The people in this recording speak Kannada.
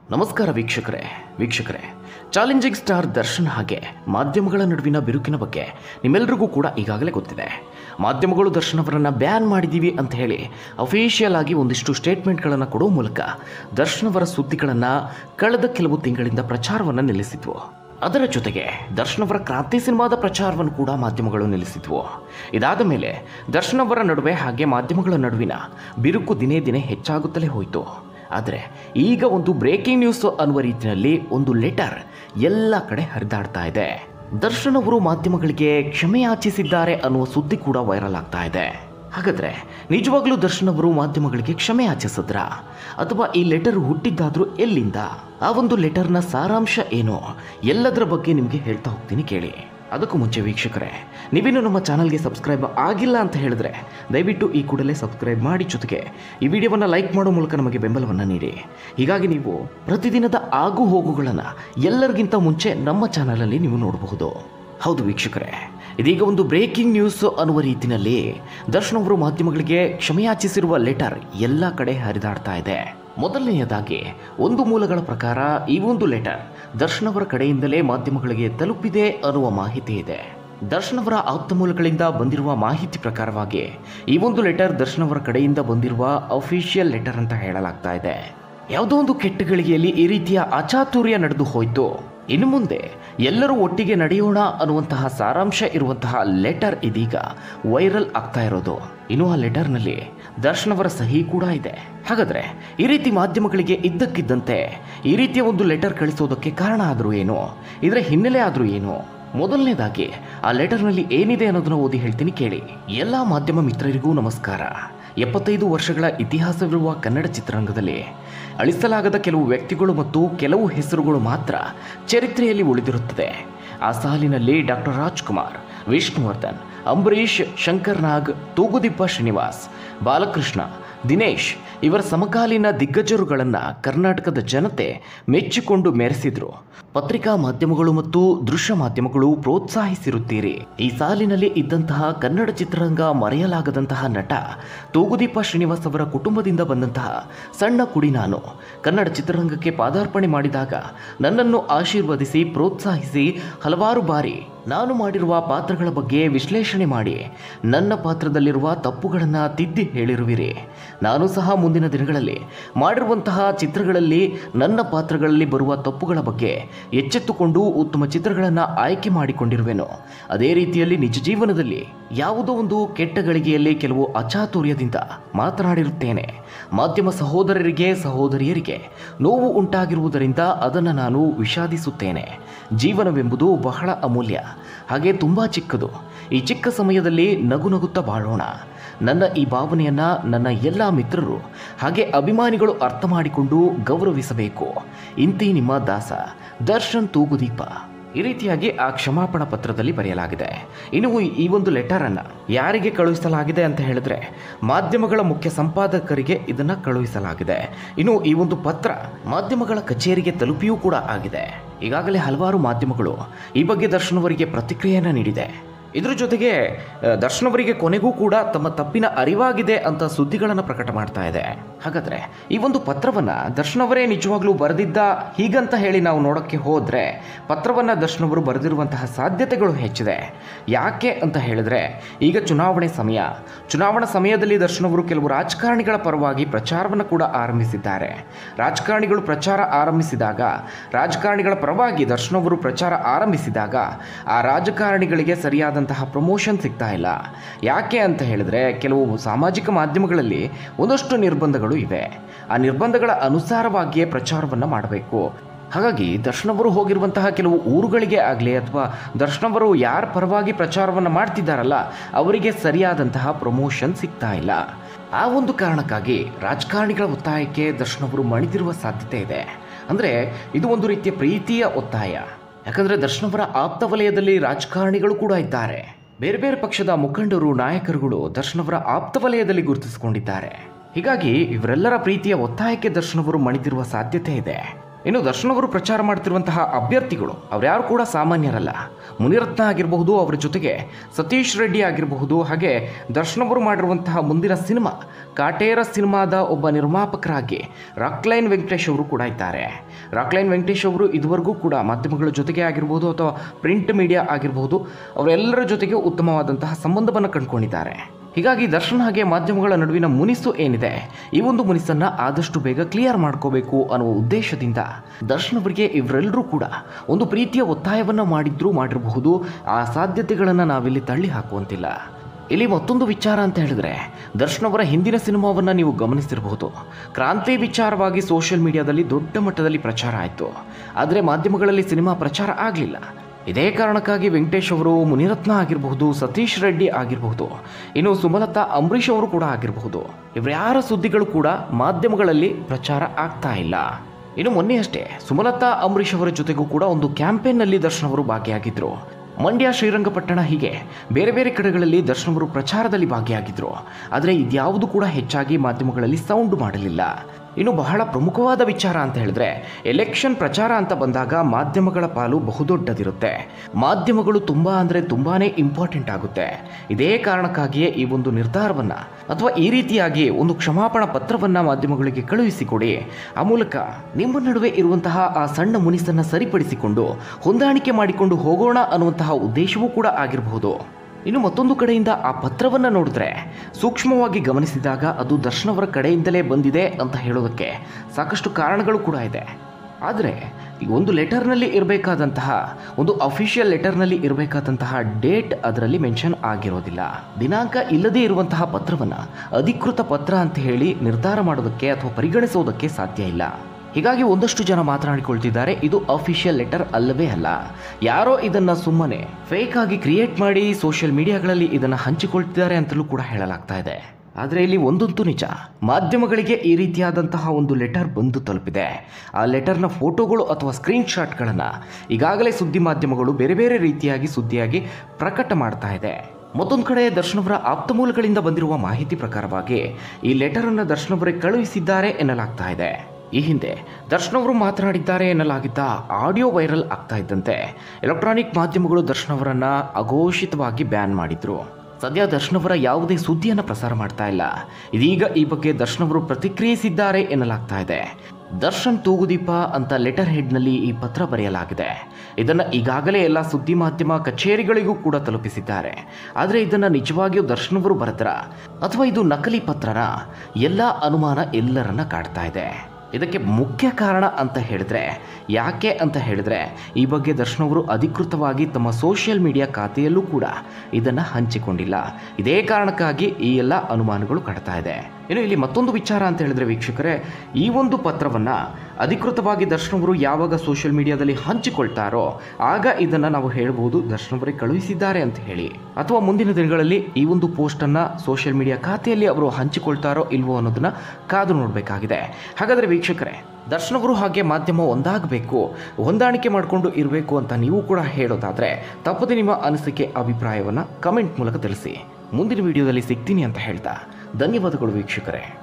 ನಮಸ್ಕಾರ ವೀಕ್ಷಕರೇ ವೀಕ್ಷಕರೇ ಚಾಲೆಂಜಿಂಗ್ ಸ್ಟಾರ್ ದರ್ಶನ್ ಹಾಗೆ ಮಾಧ್ಯಮಗಳ ನಡುವಿನ ಬಿರುಕಿನ ಬಗ್ಗೆ ನಿಮ್ಮೆಲ್ಲರಿಗೂ ಕೂಡ ಈಗಾಗಲೇ ಗೊತ್ತಿದೆ ಮಾಧ್ಯಮಗಳು ದರ್ಶನ್ ಅವರನ್ನು ಬ್ಯಾನ್ ಮಾಡಿದ್ದೀವಿ ಅಂತ ಹೇಳಿ ಅಫಿಷಿಯಲ್ ಆಗಿ ಒಂದಿಷ್ಟು ಸ್ಟೇಟ್ಮೆಂಟ್ಗಳನ್ನು ಕೊಡೋ ಮೂಲಕ ದರ್ಶನ್ ಅವರ ಸುದ್ದಿಗಳನ್ನು ಕಳೆದ ಕೆಲವು ತಿಂಗಳಿಂದ ಪ್ರಚಾರವನ್ನು ನಿಲ್ಲಿಸಿದ್ವು ಅದರ ಜೊತೆಗೆ ದರ್ಶನ್ ಅವರ ಕ್ರಾಂತಿ ಸಿನಿಮಾದ ಪ್ರಚಾರವನ್ನು ಕೂಡ ಮಾಧ್ಯಮಗಳು ನಿಲ್ಲಿಸಿದ್ವು ಇದಾದ ಮೇಲೆ ದರ್ಶನ್ ಅವರ ನಡುವೆ ಹಾಗೆ ಮಾಧ್ಯಮಗಳ ನಡುವಿನ ಬಿರುಕು ದಿನೇ ದಿನೇ ಹೆಚ್ಚಾಗುತ್ತಲೇ ಹೋಯಿತು ಆದರೆ ಈಗ ಒಂದು ಬ್ರೇಕಿಂಗ್ ನ್ಯೂಸ್ ಅನ್ನುವ ರೀತಿಯಲ್ಲಿ ಒಂದು ಲೆಟರ್ ಎಲ್ಲ ಕಡೆ ಹರಿದಾಡ್ತಾ ಇದೆ ದರ್ಶನ್ ಅವರು ಮಾಧ್ಯಮಗಳಿಗೆ ಕ್ಷಮೆ ಯಾಚಿಸಿದ್ದಾರೆ ಅನ್ನುವ ಸುದ್ದಿ ಕೂಡ ವೈರಲ್ ಆಗ್ತಾ ಇದೆ ಹಾಗಾದ್ರೆ ನಿಜವಾಗ್ಲೂ ದರ್ಶನ್ ಅವರು ಮಾಧ್ಯಮಗಳಿಗೆ ಕ್ಷಮೆ ಯಾಚಿಸಿದ್ರ ಅಥವಾ ಈ ಲೆಟರ್ ಹುಟ್ಟಿದ್ದಾದ್ರೂ ಎಲ್ಲಿಂದ ಆ ಒಂದು ಲೆಟರ್ನ ಸಾರಾಂಶ ಏನು ಎಲ್ಲದರ ಬಗ್ಗೆ ನಿಮಗೆ ಹೇಳ್ತಾ ಹೋಗ್ತೀನಿ ಕೇಳಿ ಅದಕ್ಕೂ ಮುಂಚೆ ವೀಕ್ಷಕರೇ ನೀವಿನ್ನು ನಮ್ಮ ಚಾನಲ್ಗೆ ಸಬ್ಸ್ಕ್ರೈಬ್ ಆಗಿಲ್ಲ ಅಂತ ಹೇಳಿದ್ರೆ ದಯವಿಟ್ಟು ಈ ಕೂಡಲೇ ಸಬ್ಸ್ಕ್ರೈಬ್ ಮಾಡಿ ಜೊತೆಗೆ ಈ ವಿಡಿಯೋವನ್ನು ಲೈಕ್ ಮಾಡೋ ಮೂಲಕ ನಮಗೆ ಬೆಂಬಲವನ್ನು ನೀಡಿ ಹೀಗಾಗಿ ನೀವು ಪ್ರತಿದಿನದ ಆಗು ಹೋಗುಗಳನ್ನು ಎಲ್ಲರಿಗಿಂತ ಮುಂಚೆ ನಮ್ಮ ಚಾನಲಲ್ಲಿ ನೀವು ನೋಡಬಹುದು ಹೌದು ವೀಕ್ಷಕರೇ ಇದೀಗ ಒಂದು ಬ್ರೇಕಿಂಗ್ ನ್ಯೂಸ್ ಅನ್ನುವ ರೀತಿಯಲ್ಲಿ ದರ್ಶನ್ ಅವರು ಮಾಧ್ಯಮಗಳಿಗೆ ಕ್ಷಮೆಯಾಚಿಸಿರುವ ಲೆಟರ್ ಎಲ್ಲ ಕಡೆ ಹರಿದಾಡ್ತಾ ಇದೆ ಮೊದಲನೆಯದಾಗಿ ಒಂದು ಮೂಲಗಳ ಪ್ರಕಾರ ಈ ಒಂದು ಲೆಟರ್ ದರ್ಶನ್ ಅವರ ಕಡೆಯಿಂದಲೇ ಮಾಧ್ಯಮಗಳಿಗೆ ತಲುಪಿದೆ ಅನ್ನುವ ಮಾಹಿತಿ ಇದೆ ದರ್ಶನ್ ಅವರ ಆಪ್ತ ಮೂಲಗಳಿಂದ ಬಂದಿರುವ ಮಾಹಿತಿ ಪ್ರಕಾರವಾಗಿ ಈ ಒಂದು ಲೆಟರ್ ದರ್ಶನ್ ಅವರ ಕಡೆಯಿಂದ ಬಂದಿರುವ ಅಫಿಷಿಯಲ್ ಲೆಟರ್ ಅಂತ ಹೇಳಲಾಗ್ತಾ ಇದೆ ಯಾವುದೋ ಒಂದು ಕೆಟ್ಟ ಗಳಿಗೆಯಲ್ಲಿ ಈ ರೀತಿಯ ಅಚಾತುರ್ಯ ನಡೆದು ಹೋಯಿತು ಇನ್ನು ಮುಂದೆ ಎಲ್ಲರೂ ಒಟ್ಟಿಗೆ ನಡೆಯೋಣ ಅನ್ನುವಂತಹ ಸಾರಾಂಶ ಇರುವಂತಹ ಲೆಟರ್ ಇದೀಗ ವೈರಲ್ ಆಗ್ತಾ ಇರೋದು ಇನ್ನು ಆ ಲೆಟರ್ನಲ್ಲಿ ದರ್ಶನ್ ಅವರ ಸಹಿ ಕೂಡ ಇದೆ ಹಾಗಾದ್ರೆ ಈ ರೀತಿ ಮಾಧ್ಯಮಗಳಿಗೆ ಇದ್ದಕ್ಕಿದ್ದಂತೆ ಈ ರೀತಿಯ ಒಂದು ಲೆಟರ್ ಕಳಿಸೋದಕ್ಕೆ ಕಾರಣ ಆದರೂ ಏನು ಇದರ ಹಿನ್ನೆಲೆ ಆದರೂ ಏನು ಮೊದಲನೇದಾಗಿ ಆ ಲೆಟರ್ನಲ್ಲಿ ಏನಿದೆ ಅನ್ನೋದನ್ನ ಓದಿ ಹೇಳ್ತೀನಿ ಕೇಳಿ ಎಲ್ಲ ಮಾಧ್ಯಮ ಮಿತ್ರರಿಗೂ ನಮಸ್ಕಾರ ಎಪ್ಪತ್ತೈದು ವರ್ಷಗಳ ಇತಿಹಾಸವಿರುವ ಕನ್ನಡ ಚಿತ್ರರಂಗದಲ್ಲಿ ಅಳಿಸಲಾಗದ ಕೆಲವು ವ್ಯಕ್ತಿಗಳು ಮತ್ತು ಕೆಲವು ಹೆಸರುಗಳು ಮಾತ್ರ ಚರಿತ್ರೆಯಲ್ಲಿ ಉಳಿದಿರುತ್ತದೆ ಆ ಸಾಲಿನಲ್ಲಿ ಡಾಕ್ಟರ್ ರಾಜ್ಕುಮಾರ್ ವಿಷ್ಣುವರ್ಧನ್ ಅಂಬರೀಷ್ ಶಂಕರ್ ನಾಗ್ ತೂಗುದೀಪ ಶ್ರೀನಿವಾಸ್ ಬಾಲಕೃಷ್ಣ ದಿನೇಶ್ ಇವರ ಸಮಕಾಲೀನ ದಿಗ್ಗಜರುಗಳನ್ನು ಕರ್ನಾಟಕದ ಜನತೆ ಮೆಚ್ಚಿಕೊಂಡು ಮೆರೆಸಿದ್ರು ಪತ್ರಿಕಾ ಮಾಧ್ಯಮಗಳು ಮತ್ತು ದೃಶ್ಯ ಮಾಧ್ಯಮಗಳು ಪ್ರೋತ್ಸಾಹಿಸಿರುತ್ತೀರಿ ಈ ಸಾಲಿನಲ್ಲಿ ಇದ್ದಂತಹ ಕನ್ನಡ ಚಿತ್ರರಂಗ ಮರೆಯಲಾಗದಂತಹ ನಟ ತೂಗುದೀಪ ಶ್ರೀನಿವಾಸ್ ಅವರ ಕುಟುಂಬದಿಂದ ಬಂದಂತಹ ಸಣ್ಣ ಕುಡಿ ನಾನು ಕನ್ನಡ ಚಿತ್ರರಂಗಕ್ಕೆ ಪಾದಾರ್ಪಣೆ ಮಾಡಿದಾಗ ನನ್ನನ್ನು ಆಶೀರ್ವದಿಸಿ ಪ್ರೋತ್ಸಾಹಿಸಿ ಹಲವಾರು ಬಾರಿ ನಾನು ಮಾಡಿರುವ ಪಾತ್ರಗಳ ಬಗ್ಗೆ ವಿಶ್ಲೇಷಣೆ ಮಾಡಿ ನನ್ನ ಪಾತ್ರದಲ್ಲಿರುವ ತಪ್ಪುಗಳನ್ನು ತಿದ್ದಿ ಹೇಳಿರುವಿರಿ ನಾನು ಸಹ ಮುಂದಿನ ದಿನಗಳಲ್ಲಿ ಮಾಡಿರುವಂತಹ ಚಿತ್ರಗಳಲ್ಲಿ ನನ್ನ ಪಾತ್ರಗಳಲ್ಲಿ ಬರುವ ತಪ್ಪುಗಳ ಬಗ್ಗೆ ಎಚ್ಚೆತ್ತುಕೊಂಡು ಉತ್ತಮ ಚಿತ್ರಗಳನ್ನು ಆಯ್ಕೆ ಮಾಡಿಕೊಂಡಿರುವೆನು ಅದೇ ರೀತಿಯಲ್ಲಿ ನಿಜ ಜೀವನದಲ್ಲಿ ಯಾವುದೋ ಒಂದು ಕೆಟ್ಟ ಗಳಿಗೆಯಲ್ಲಿ ಕೆಲವು ಅಚಾತುರ್ಯದಿಂದ ಮಾತನಾಡಿರುತ್ತೇನೆ ಮಾಧ್ಯಮ ಸಹೋದರರಿಗೆ ಸಹೋದರಿಯರಿಗೆ ನೋವು ಉಂಟಾಗಿರುವುದರಿಂದ ಅದನ್ನು ನಾನು ವಿಷಾದಿಸುತ್ತೇನೆ ಜೀವನವೆಂಬುದು ಬಹಳ ಅಮೂಲ್ಯ ಹಾಗೆ ತುಂಬ ಚಿಕ್ಕದು ಈ ಚಿಕ್ಕ ಸಮಯದಲ್ಲಿ ನಗು ನಗುತ್ತಾ ಬಾಳೋಣ ನನ್ನ ಈ ಭಾವನೆಯನ್ನ ನನ್ನ ಎಲ್ಲ ಮಿತ್ರರು ಹಾಗೆ ಅಭಿಮಾನಿಗಳು ಅರ್ಥ ಮಾಡಿಕೊಂಡು ಗೌರವಿಸಬೇಕು ಇಂತಿ ನಿಮ್ಮ ದಾಸ ದರ್ಶನ್ ತೂಗುದೀಪ ಈ ರೀತಿಯಾಗಿ ಆ ಕ್ಷಮಾಪಣಾ ಪತ್ರದಲ್ಲಿ ಬರೆಯಲಾಗಿದೆ ಇನ್ನು ಈ ಒಂದು ಲೆಟರನ್ನು ಯಾರಿಗೆ ಕಳುಹಿಸಲಾಗಿದೆ ಅಂತ ಹೇಳಿದ್ರೆ ಮಾಧ್ಯಮಗಳ ಮುಖ್ಯ ಸಂಪಾದಕರಿಗೆ ಇದನ್ನು ಕಳುಹಿಸಲಾಗಿದೆ ಇನ್ನು ಈ ಒಂದು ಪತ್ರ ಮಾಧ್ಯಮಗಳ ಕಚೇರಿಗೆ ತಲುಪಿಯೂ ಕೂಡ ಆಗಿದೆ ಈಗಾಗಲೇ ಹಲವಾರು ಮಾಧ್ಯಮಗಳು ಈ ಬಗ್ಗೆ ದರ್ಶನ್ ಅವರಿಗೆ ಪ್ರತಿಕ್ರಿಯೆಯನ್ನು ನೀಡಿದೆ ಇದ್ರ ಜೊತೆಗೆ ಆ, ದರ್ಶನ್ ಅವರಿಗೆ ಕೊನೆಗೂ ಕೂಡ ತಮ್ಮ ತಪ್ಪಿನ ಅರಿವಾಗಿದೆ ಅಂತ ಸುದ್ದಿಗಳನ್ನು ಪ್ರಕಟ ಮಾಡ್ತಾ ಇದೆ ಹಾಗಾದ್ರೆ ಈ ಒಂದು ಪತ್ರವನ್ನ ದರ್ಶನ್ ಅವರೇ ನಿಜವಾಗ್ಲೂ ಬರೆದಿದ್ದ ಹೀಗಂತ ಹೇಳಿ ನಾವು ನೋಡೋಕ್ಕೆ ಹೋದ್ರೆ ಪತ್ರವನ್ನ ದರ್ಶನ್ ಅವರು ಬರೆದಿರುವಂತಹ ಸಾಧ್ಯತೆಗಳು ಹೆಚ್ಚಿದೆ ಯಾಕೆ ಅಂತ ಹೇಳಿದ್ರೆ ಈಗ ಚುನಾವಣೆ ಸಮಯ ಚುನಾವಣಾ ಸಮಯದಲ್ಲಿ ದರ್ಶನ್ ಅವರು ಕೆಲವು ರಾಜಕಾರಣಿಗಳ ಪರವಾಗಿ ಪ್ರಚಾರವನ್ನು ಕೂಡ ಆರಂಭಿಸಿದ್ದಾರೆ ರಾಜಕಾರಣಿಗಳು ಪ್ರಚಾರ ಆರಂಭಿಸಿದಾಗ ರಾಜಕಾರಣಿಗಳ ಪರವಾಗಿ ದರ್ಶನ್ ಅವರು ಪ್ರಚಾರ ಆರಂಭಿಸಿದಾಗ ಆ ರಾಜಕಾರಣಿಗಳಿಗೆ ಸರಿಯಾದಂತಹ ಪ್ರಮೋಷನ್ ಸಿಗ್ತಾ ಇಲ್ಲ ಯಾಕೆ ಅಂತ ಹೇಳಿದ್ರೆ ಕೆಲವು ಸಾಮಾಜಿಕ ಮಾಧ್ಯಮಗಳಲ್ಲಿ ಒಂದಷ್ಟು ನಿರ್ಬಂಧಗಳು ಇವೆ ಆ ನಿರ್ಬಂಧಗಳ ಅನುಸಾರವಾಗಿಯೇ ಪ್ರಚಾರವನ್ನು ಮಾಡಬೇಕು ಹಾಗಾಗಿ ದರ್ಶನ್ ಅವರು ಹೋಗಿರುವಂತಹ ಕೆಲವು ಊರುಗಳಿಗೆ ಆಗಲಿ ಅಥವಾ ದರ್ಶನ್ ಅವರು ಯಾರ ಪರವಾಗಿ ಪ್ರಚಾರವನ್ನು ಮಾಡ್ತಿದ್ದಾರಲ್ಲ ಅವರಿಗೆ ಸರಿಯಾದಂತಹ ಪ್ರಮೋಷನ್ ಸಿಗ್ತಾ ಇಲ್ಲ ಆ ಒಂದು ಕಾರಣಕ್ಕಾಗಿ ರಾಜಕಾರಣಿಗಳ ಒತ್ತಾಯಕ್ಕೆ ದರ್ಶನ್ ಅವರು ಮಣಿದಿರುವ ಸಾಧ್ಯತೆ ಇದೆ ಅಂದರೆ ಇದು ಒಂದು ರೀತಿಯ ಪ್ರೀತಿಯ ಒತ್ತಾಯ ಯಾಕಂದರೆ ದರ್ಶನ್ ಅವರ ಆಪ್ತ ವಲಯದಲ್ಲಿ ರಾಜಕಾರಣಿಗಳು ಕೂಡ ಇದ್ದಾರೆ ಬೇರೆ ಬೇರೆ ಪಕ್ಷದ ಮುಖಂಡರು ನಾಯಕರುಗಳು ದರ್ಶನ್ ಅವರ ಆಪ್ತ ವಲಯದಲ್ಲಿ ಗುರುತಿಸಿಕೊಂಡಿದ್ದಾರೆ ಹೀಗಾಗಿ ಇವರೆಲ್ಲರ ಪ್ರೀತಿಯ ಒತ್ತಾಯಕ್ಕೆ ದರ್ಶನ್ ಅವರು ಮಣಿದಿರುವ ಸಾಧ್ಯತೆ ಇದೆ ಇನ್ನು ದರ್ಶನ್ ಅವರು ಪ್ರಚಾರ ಮಾಡ್ತಿರುವಂತಹ ಅಭ್ಯರ್ಥಿಗಳು ಅವ್ರ್ಯಾರು ಕೂಡ ಸಾಮಾನ್ಯರಲ್ಲ ಮುನಿರತ್ನ ಆಗಿರಬಹುದು ಅವರ ಜೊತೆಗೆ ಸತೀಶ್ ರೆಡ್ಡಿ ಆಗಿರಬಹುದು ಹಾಗೆ ದರ್ಶನ್ ಅವರು ಮಾಡಿರುವಂತಹ ಮುಂದಿನ ಸಿನಿಮಾ ಕಾಟೇರ ಸಿನಿಮಾದ ಒಬ್ಬ ನಿರ್ಮಾಪಕರಾಗಿ ರಾಕ್ಲೈನ್ ವೆಂಕಟೇಶ್ ಅವರು ಕೂಡ ಇದ್ದಾರೆ ರಾಕ್ಲೈನ್ ವೆಂಕಟೇಶ್ ಅವರು ಇದುವರೆಗೂ ಕೂಡ ಮಾಧ್ಯಮಗಳ ಜೊತೆಗೆ ಆಗಿರಬಹುದು ಅಥವಾ ಪ್ರಿಂಟ್ ಮೀಡಿಯಾ ಆಗಿರಬಹುದು ಅವರೆಲ್ಲರ ಜೊತೆಗೆ ಉತ್ತಮವಾದಂತಹ ಸಂಬಂಧವನ್ನು ಕಂಡುಕೊಂಡಿದ್ದಾರೆ ಹೀಗಾಗಿ ದರ್ಶನ್ ಹಾಗೆ ಮಾಧ್ಯಮಗಳ ನಡುವಿನ ಮುನಿಸು ಏನಿದೆ ಈ ಒಂದು ಮುನಿಸನ್ನ ಆದಷ್ಟು ಬೇಗ ಕ್ಲಿಯರ್ ಮಾಡ್ಕೋಬೇಕು ಅನ್ನುವ ಉದ್ದೇಶದಿಂದ ದರ್ಶನ್ ಅವರಿಗೆ ಇವರೆಲ್ಲರೂ ಕೂಡ ಒಂದು ಪ್ರೀತಿಯ ಒತ್ತಾಯವನ್ನ ಮಾಡಿದ್ರೂ ಮಾಡಿರಬಹುದು ಆ ಸಾಧ್ಯತೆಗಳನ್ನು ನಾವಿಲ್ಲಿ ತಳ್ಳಿ ಹಾಕುವಂತಿಲ್ಲ ಇಲ್ಲಿ ಮತ್ತೊಂದು ವಿಚಾರ ಅಂತ ಹೇಳಿದ್ರೆ ದರ್ಶನ್ ಅವರ ಹಿಂದಿನ ಸಿನಿಮಾವನ್ನ ನೀವು ಗಮನಿಸಿರಬಹುದು ಕ್ರಾಂತಿ ವಿಚಾರವಾಗಿ ಸೋಷಿಯಲ್ ಮೀಡಿಯಾದಲ್ಲಿ ದೊಡ್ಡ ಮಟ್ಟದಲ್ಲಿ ಪ್ರಚಾರ ಆಯಿತು ಆದರೆ ಮಾಧ್ಯಮಗಳಲ್ಲಿ ಸಿನಿಮಾ ಪ್ರಚಾರ ಆಗಲಿಲ್ಲ ಇದೇ ಕಾರಣಕ್ಕಾಗಿ ವೆಂಕಟೇಶ್ ಅವರು ಮುನಿರತ್ನ ಆಗಿರಬಹುದು ಸತೀಶ್ ರೆಡ್ಡಿ ಆಗಿರಬಹುದು ಇನ್ನು ಸುಮಲತಾ ಅಂಬರೀಷ್ ಅವರು ಕೂಡ ಆಗಿರಬಹುದು ಇವರ್ಯಾರ ಸುದ್ದಿಗಳು ಕೂಡ ಮಾಧ್ಯಮಗಳಲ್ಲಿ ಪ್ರಚಾರ ಆಗ್ತಾ ಇಲ್ಲ ಇನ್ನು ಮೊನ್ನೆಯಷ್ಟೇ ಸುಮಲತಾ ಅಂಬರೀಷ್ ಅವರ ಜೊತೆಗೂ ಕೂಡ ಒಂದು ಕ್ಯಾಂಪೇನ್ನಲ್ಲಿ ದರ್ಶನ್ ಅವರು ಭಾಗಿಯಾಗಿದ್ರು ಮಂಡ್ಯ ಶ್ರೀರಂಗಪಟ್ಟಣ ಹೀಗೆ ಬೇರೆ ಬೇರೆ ಕಡೆಗಳಲ್ಲಿ ದರ್ಶನ್ ಅವರು ಪ್ರಚಾರದಲ್ಲಿ ಭಾಗಿಯಾಗಿದ್ರು ಆದರೆ ಇದ್ಯಾವುದು ಕೂಡ ಹೆಚ್ಚಾಗಿ ಮಾಧ್ಯಮಗಳಲ್ಲಿ ಸೌಂಡ್ ಮಾಡಲಿಲ್ಲ ಇನ್ನು ಬಹಳ ಪ್ರಮುಖವಾದ ವಿಚಾರ ಅಂತ ಹೇಳಿದ್ರೆ ಎಲೆಕ್ಷನ್ ಪ್ರಚಾರ ಅಂತ ಬಂದಾಗ ಮಾಧ್ಯಮಗಳ ಪಾಲು ಬಹುದೊಡ್ಡದಿರುತ್ತೆ ಮಾಧ್ಯಮಗಳು ತುಂಬಾ ಅಂದರೆ ತುಂಬಾನೇ ಇಂಪಾರ್ಟೆಂಟ್ ಆಗುತ್ತೆ ಇದೇ ಕಾರಣಕ್ಕಾಗಿಯೇ ಈ ಒಂದು ನಿರ್ಧಾರವನ್ನ ಅಥವಾ ಈ ರೀತಿಯಾಗಿ ಒಂದು ಕ್ಷಮಾಪಣಾ ಪತ್ರವನ್ನ ಮಾಧ್ಯಮಗಳಿಗೆ ಕಳುಹಿಸಿಕೊಡಿ ಆ ಮೂಲಕ ನಿಮ್ಮ ನಡುವೆ ಇರುವಂತಹ ಆ ಸಣ್ಣ ಮುನಿಸನ್ನ ಸರಿಪಡಿಸಿಕೊಂಡು ಹೊಂದಾಣಿಕೆ ಮಾಡಿಕೊಂಡು ಹೋಗೋಣ ಅನ್ನುವಂತಹ ಉದ್ದೇಶವೂ ಕೂಡ ಆಗಿರಬಹುದು ಇನ್ನು ಮತ್ತೊಂದು ಕಡೆಯಿಂದ ಆ ಪತ್ರವನ್ನು ನೋಡಿದ್ರೆ ಸೂಕ್ಷ್ಮವಾಗಿ ಗಮನಿಸಿದಾಗ ಅದು ದರ್ಶನ್ ಅವರ ಕಡೆಯಿಂದಲೇ ಬಂದಿದೆ ಅಂತ ಹೇಳೋದಕ್ಕೆ ಸಾಕಷ್ಟು ಕಾರಣಗಳು ಕೂಡ ಇದೆ ಆದರೆ ಈ ಒಂದು ಲೆಟರ್ನಲ್ಲಿ ಇರಬೇಕಾದಂತಹ ಒಂದು ಅಫಿಷಿಯಲ್ ಲೆಟರ್ನಲ್ಲಿ ಇರಬೇಕಾದಂತಹ ಡೇಟ್ ಅದರಲ್ಲಿ ಮೆನ್ಷನ್ ಆಗಿರೋದಿಲ್ಲ ದಿನಾಂಕ ಇಲ್ಲದೇ ಇರುವಂತಹ ಪತ್ರವನ್ನು ಅಧಿಕೃತ ಪತ್ರ ಅಂತ ಹೇಳಿ ನಿರ್ಧಾರ ಮಾಡೋದಕ್ಕೆ ಅಥವಾ ಪರಿಗಣಿಸೋದಕ್ಕೆ ಸಾಧ್ಯ ಇಲ್ಲ ಹೀಗಾಗಿ ಒಂದಷ್ಟು ಜನ ಮಾತನಾಡಿಕೊಳ್ತಿದ್ದಾರೆ ಇದು ಅಫಿಷಿಯಲ್ ಲೆಟರ್ ಅಲ್ಲವೇ ಅಲ್ಲ ಯಾರೋ ಇದನ್ನ ಸುಮ್ಮನೆ ಫೇಕ್ ಆಗಿ ಕ್ರಿಯೇಟ್ ಮಾಡಿ ಸೋಷಿಯಲ್ ಮೀಡಿಯಾಗಳಲ್ಲಿ ಇದನ್ನ ಹಂಚಿಕೊಳ್ತಿದ್ದಾರೆ ಅಂತಲೂ ಕೂಡ ಹೇಳಲಾಗ್ತಾ ಇದೆ ಆದರೆ ಇಲ್ಲಿ ಒಂದಂತೂ ನಿಜ ಮಾಧ್ಯಮಗಳಿಗೆ ಈ ರೀತಿಯಾದಂತಹ ಒಂದು ಲೆಟರ್ ಬಂದು ತಲುಪಿದೆ ಆ ಲೆಟರ್ನ ಫೋಟೋಗಳು ಅಥವಾ ಸ್ಕ್ರೀನ್ ಶಾಟ್ಗಳನ್ನು ಈಗಾಗಲೇ ಸುದ್ದಿ ಮಾಧ್ಯಮಗಳು ಬೇರೆ ಬೇರೆ ರೀತಿಯಾಗಿ ಸುದ್ದಿಯಾಗಿ ಪ್ರಕಟ ಮಾಡ್ತಾ ಇದೆ ಮತ್ತೊಂದು ಕಡೆ ದರ್ಶನ್ ಅವರ ಆಪ್ತ ಮೂಲಗಳಿಂದ ಬಂದಿರುವ ಮಾಹಿತಿ ಪ್ರಕಾರವಾಗಿ ಈ ಲೆಟರ್ ಅನ್ನು ದರ್ಶನ್ ಅವರೇ ಕಳುಹಿಸಿದ್ದಾರೆ ಎನ್ನಲಾಗ್ತಾ ಇದೆ ಈ ಹಿಂದೆ ದರ್ಶನ್ ಅವರು ಮಾತನಾಡಿದ್ದಾರೆ ಎನ್ನಲಾಗಿದ್ದ ಆಡಿಯೋ ವೈರಲ್ ಆಗ್ತಾ ಇದ್ದಂತೆ ಎಲೆಕ್ಟ್ರಾನಿಕ್ ಮಾಧ್ಯಮಗಳು ದರ್ಶನ್ ಅವರನ್ನ ಅಘೋಷಿತವಾಗಿ ಬ್ಯಾನ್ ಮಾಡಿದ್ರು ಸದ್ಯ ದರ್ಶನ್ ಅವರ ಯಾವುದೇ ಸುದ್ದಿಯನ್ನು ಪ್ರಸಾರ ಮಾಡ್ತಾ ಇಲ್ಲ ಇದೀಗ ಈ ಬಗ್ಗೆ ದರ್ಶನ್ ಅವರು ಪ್ರತಿಕ್ರಿಯಿಸಿದ್ದಾರೆ ಎನ್ನಲಾಗ್ತಾ ಇದೆ ದರ್ಶನ್ ತೂಗುದೀಪ ಅಂತ ಲೆಟರ್ ಹೆಡ್ನಲ್ಲಿ ಈ ಪತ್ರ ಬರೆಯಲಾಗಿದೆ ಇದನ್ನು ಈಗಾಗಲೇ ಎಲ್ಲ ಸುದ್ದಿ ಮಾಧ್ಯಮ ಕಚೇರಿಗಳಿಗೂ ಕೂಡ ತಲುಪಿಸಿದ್ದಾರೆ ಆದರೆ ಇದನ್ನು ನಿಜವಾಗಿಯೂ ದರ್ಶನ್ ಅವರು ಬರೆದ್ರ ಅಥವಾ ಇದು ನಕಲಿ ಪತ್ರನ ಎಲ್ಲ ಅನುಮಾನ ಎಲ್ಲರನ್ನ ಕಾಡ್ತಾ ಇದೆ ಇದಕ್ಕೆ ಮುಖ್ಯ ಕಾರಣ ಅಂತ ಹೇಳಿದ್ರೆ ಯಾಕೆ ಅಂತ ಹೇಳಿದ್ರೆ ಈ ಬಗ್ಗೆ ದರ್ಶನ್ ಅವರು ಅಧಿಕೃತವಾಗಿ ತಮ್ಮ ಸೋಷಿಯಲ್ ಮೀಡಿಯಾ ಖಾತೆಯಲ್ಲೂ ಕೂಡ ಇದನ್ನು ಹಂಚಿಕೊಂಡಿಲ್ಲ ಇದೇ ಕಾರಣಕ್ಕಾಗಿ ಈ ಎಲ್ಲ ಅನುಮಾನಗಳು ಕಟ್ತಾ ಇದೆ ಇನ್ನು ಇಲ್ಲಿ ಮತ್ತೊಂದು ವಿಚಾರ ಅಂತ ಹೇಳಿದ್ರೆ ವೀಕ್ಷಕರೇ ಈ ಒಂದು ಪತ್ರವನ್ನ ಅಧಿಕೃತವಾಗಿ ದರ್ಶನ್ ಅವರು ಯಾವಾಗ ಸೋಷಿಯಲ್ ಮೀಡಿಯಾದಲ್ಲಿ ಹಂಚಿಕೊಳ್ತಾರೋ ಆಗ ಇದನ್ನ ನಾವು ಹೇಳ್ಬೋದು ದರ್ಶನ್ ಅವರೇ ಕಳುಹಿಸಿದ್ದಾರೆ ಅಂತ ಹೇಳಿ ಅಥವಾ ಮುಂದಿನ ದಿನಗಳಲ್ಲಿ ಈ ಒಂದು ಪೋಸ್ಟ್ ಅನ್ನ ಸೋಷಿಯಲ್ ಮೀಡಿಯಾ ಖಾತೆಯಲ್ಲಿ ಅವರು ಹಂಚಿಕೊಳ್ತಾರೋ ಇಲ್ವೋ ಅನ್ನೋದನ್ನ ಕಾದು ನೋಡಬೇಕಾಗಿದೆ ಹಾಗಾದ್ರೆ ವೀಕ್ಷಕರೇ ದರ್ಶನ್ ಅವರು ಹಾಗೆ ಮಾಧ್ಯಮ ಒಂದಾಗಬೇಕು ಹೊಂದಾಣಿಕೆ ಮಾಡಿಕೊಂಡು ಇರಬೇಕು ಅಂತ ನೀವು ಕೂಡ ಹೇಳೋದಾದ್ರೆ ತಪ್ಪದೆ ನಿಮ್ಮ ಅನಿಸಿಕೆ ಅಭಿಪ್ರಾಯವನ್ನ ಕಮೆಂಟ್ ಮೂಲಕ ತಿಳಿಸಿ ಮುಂದಿನ ವಿಡಿಯೋದಲ್ಲಿ ಸಿಗ್ತೀನಿ ಅಂತ ಹೇಳ್ತಾ ಧನ್ಯವಾದಗಳು ವೀಕ್ಷಕರೇ